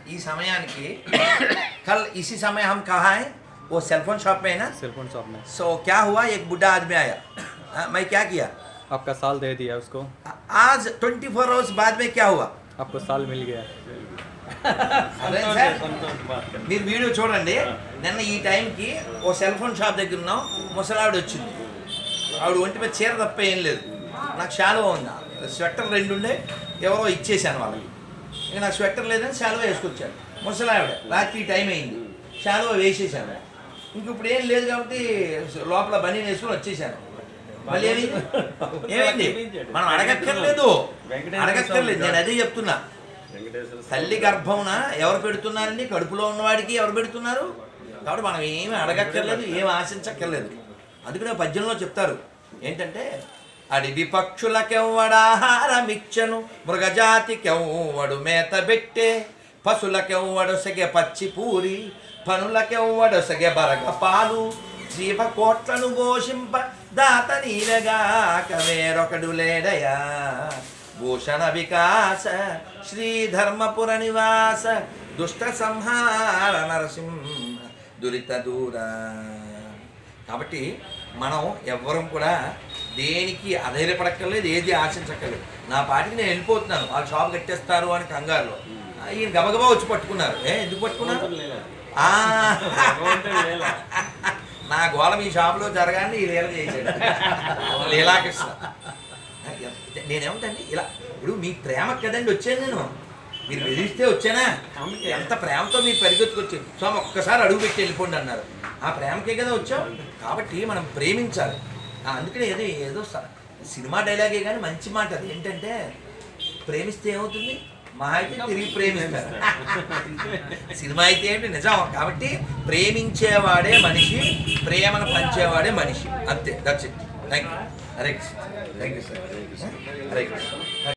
ఈ సమయానికి कल इसी समय हम कहा है वो सेल फोन शॉप में है ना सेल फोन शॉप में सो क्या हुआ एक बुढ़ा आदमी आया हाँ, मैं क्या किया आपका साल दे दिया उसको आज 24 फोर आवर्स बाद में क्या हुआ आपको साल मिल गया అదే సార్ మీరు వీడియో చూడండి నిన్న ఈ టైంకి ఓ సెల్ ఫోన్ షాప్ దగ్గర ఉన్నాం ముసలావిడ వచ్చింది ఆవిడ ఒంటి మీద చీర తప్ప ఏం లేదు నాకు శాలువ ఉంది స్వెటర్ రెండు ఉండే ఎవరో ఇచ్చేసాను వాళ్ళకి ఇక నాకు స్వెటర్ లేదని శాలువ వేసుకొచ్చాను ముసలావిడ రాత్రి టైం అయింది శాలువ వేసేసాను ఇంక ఇప్పుడు ఏం లేదు కాబట్టి లోపల బనీ వేసుకొని వచ్చేసాను మళ్ళీ ఏమైంది ఏమైంది మనం అడగక్కర్లేదు అడగక్కర్లేదు నేను అదే చెప్తున్నా తల్లి గర్భమున ఎవరు పెడుతున్నారండి కడుపులో ఉన్నవాడికి ఎవరు పెడుతున్నారు కాబట్టి మనం ఏమి అడగక్కర్లేదు ఏమి ఆశించక్కర్లేదు అందుకనే పద్యంలో చెప్తారు ఏంటంటే అడివి పక్షులకెవ్వడాహారమిచ్చను మృగజాతికెవ్వడు మేత పెట్టే పశులకెవ్వడు సగె పచ్చి పూరి పనులకెవ్వడు సగె బరగ పాలు జీవ కోట్లను ఘోషింప దాత నీలగాక వేరొకడు లేడయా భూషణ వికాస శ్రీధర్మపుర నివాస దుష్ట సంహార నరసింహ దురిత దూర కాబట్టి మనం ఎవ్వరం కూడా దేనికి అధైర్యపడక్కర్లేదు ఏది ఆశించక్కర్లేదు నా పాటికి నేను వెళ్ళిపోతున్నాను వాళ్ళు షాప్ కట్టేస్తారు అని కంగారులో ఆ, ఈయన గబగబా వచ్చి పట్టుకున్నారు ఏ ఎందుకు పట్టుకున్నారు ఆ, నా గోళ మీ షాప్లో జరగాలని ఈ లీల చేశాడు లీలాకృష్ణ నేనేమంటండి ఇలా ఇప్పుడు మీ ప్రేమ కదండి వచ్చాను నేను మీరు బెదిరిస్తే వచ్చానా ఎంత ప్రేమతో మీరు పరిగెత్తుకొచ్చి స్వామి ఒక్కసారి అడుగు పెట్టి వెళ్ళిపోండి అన్నారు ఆ ప్రేమకే కదా వచ్చాం కాబట్టి మనం ప్రేమించాలి ఆ, అందుకనే ఏదో ఏదో స- సినిమా డైలాగే కానీ మంచి మాట అది ఏంటంటే ప్రేమిస్తే ఏమవుతుంది మహా అయితే తిరిగి ప్రేమిస్తారు సినిమా అయితే ఏంటి నిజం కాబట్టి ప్రేమించేవాడే మనిషి ప్రేమను పంచేవాడే మనిషి అంతే that's it thank you Hare Krishna thank you sir Hare Krishna